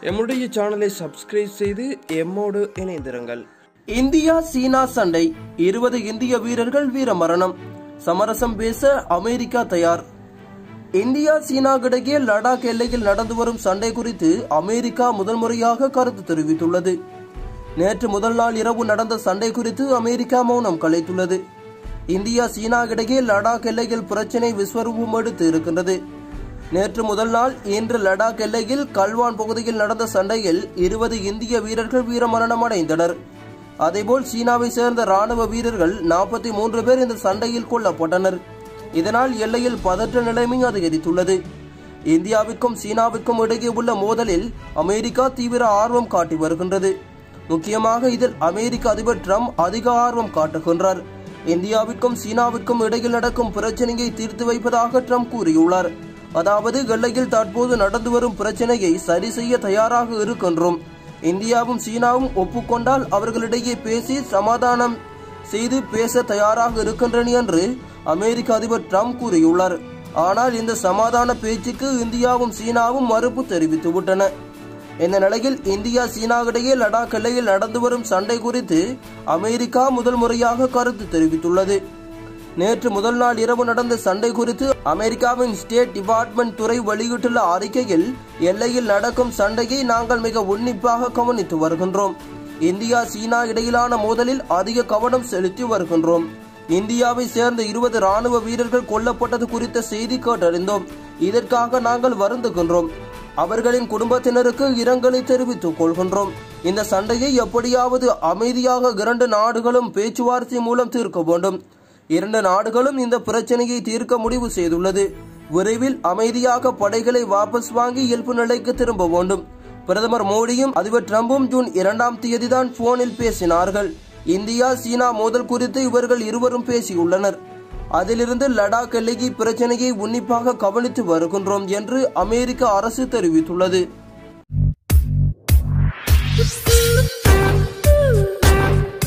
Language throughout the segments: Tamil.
எம்முடைய சேனலை சப்ஸ்கிரைப் செய்து எம்மோடு இணைந்திருங்கள் இந்தியா சீனா சண்டை இருபது இந்திய வீரர்கள் வீரமரணம் சமரசம் பேச அமெரிக்கா தயார் இந்தியா சீனாவிடையே லடாக் எல்லையில் நடந்து வரும் சண்டை குறித்து அமெரிக்கா முதல் முறையாக கருத்து தெரிவித்துள்ளது நேற்று முதல் நாள் இரவு நடந்த சண்டை குறித்து அமெரிக்கா மௌனம் கலைத்துள்ளது இந்தியா சீனா இடையே லடாக் எல்லையில் பிரச்சினை விஸ்வரூபம் எடுத்து இருக்கின்றது நேற்று முதல் நாள் இன்று லடாக் எல்லையில் கல்வான் பகுதியில் நடந்த சண்டையில் இருபது இந்திய வீரர்கள் வீரமரணம் அடைந்தனர் அதேபோல் சீனாவை சேர்ந்த ராணுவ வீரர்கள் நாற்பத்தி மூன்று பேர் இந்த சண்டையில் கொல்லப்பட்டனர் இதனால் எல்லையில் பதற்ற நிலைமை அதிகரித்துள்ளது இந்தியாவிற்கும் சீனாவிற்கும் இடையே உள்ள மோதலில் அமெரிக்கா தீவிர ஆர்வம் காட்டி வருகின்றது முக்கியமாக இதில் அமெரிக்க அதிபர் ட்ரம்ப் அதிக ஆர்வம் காட்டுகின்றார் இந்தியாவிற்கும் சீனாவிற்கும் இடையில் நடக்கும் பிரச்சனையை தீர்த்து வைப்பதாக ட்ரம்ப் கூறியுள்ளார் அதாவது எல்லையில் தற்போது நடந்து வரும் பிரச்சனையை சரி செய்ய தயாராக இருக்கின்றோம் இந்தியாவும் சீனாவும் ஒப்புக்கொண்டால் அவர்களிடையே பேசி சமாதானம் செய்து பேச தயாராக இருக்கின்றன என்று அமெரிக்க அதிபர் ட்ரம்ப் கூறியுள்ளார் ஆனால் இந்த சமாதான பேச்சுக்கு இந்தியாவும் சீனாவும் மறுப்பு தெரிவித்துவிட்டன இந்த நிலையில் இந்தியா சீனா இடையே லடாக் எல்லையில் நடந்து வரும் சண்டை குறித்து அமெரிக்கா முதல் முறையாக கருத்து தெரிவித்துள்ளது நேற்று முதல் நாள் இரவு நடந்த சண்டை குறித்து அமெரிக்காவின் ஸ்டேட் டிபார்ட்மெண்ட் துறை வெளியிட்டுள்ள அறிக்கையில் எல்லையில் நடக்கும் சண்டையை நாங்கள் மிக உன்னிப்பாக கவனித்து வருகின்றோம் இந்தியா சீனா இடையிலான மோதலில் அதிக கவனம் செலுத்தி வருகின்றோம் இந்தியாவை சேர்ந்த இருபது ராணுவ வீரர்கள் கொல்லப்பட்டது குறித்த செய்தி கேட்டறிந்தோம் இதற்காக நாங்கள் வருந்துகின்றோம் அவர்களின் குடும்பத்தினருக்கு இரங்கலை தெரிவித்துக் கொள்கின்றோம் இந்த சண்டையை எப்படியாவது அமைதியாக இரண்டு நாடுகளும் பேச்சுவார்த்தை மூலம் தீர்க்க வேண்டும் இரண்டு நாடுகளும் இந்த பிரச்சனையை தீர்க்க முடிவு செய்துள்ளது விரைவில் அமைதியாக படைகளை வாபஸ் வாங்கி இயல்பு நிலைக்கு திரும்ப வேண்டும் பிரதமர் மோடியும் அதிபர் டிரம்பும் ஜூன் இரண்டாம் தேதிதான் போனில் பேசினார்கள் இந்தியா சீனா மோதல் குறித்து இவர்கள் இருவரும் பேசியுள்ளனர் அதிலிருந்து லடாக் எல்லையை பிரச்சனையை உன்னிப்பாக கவனித்து வருகின்றோம் என்று அமெரிக்க அரசு தெரிவித்துள்ளது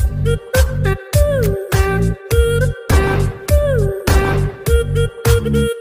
Thank you.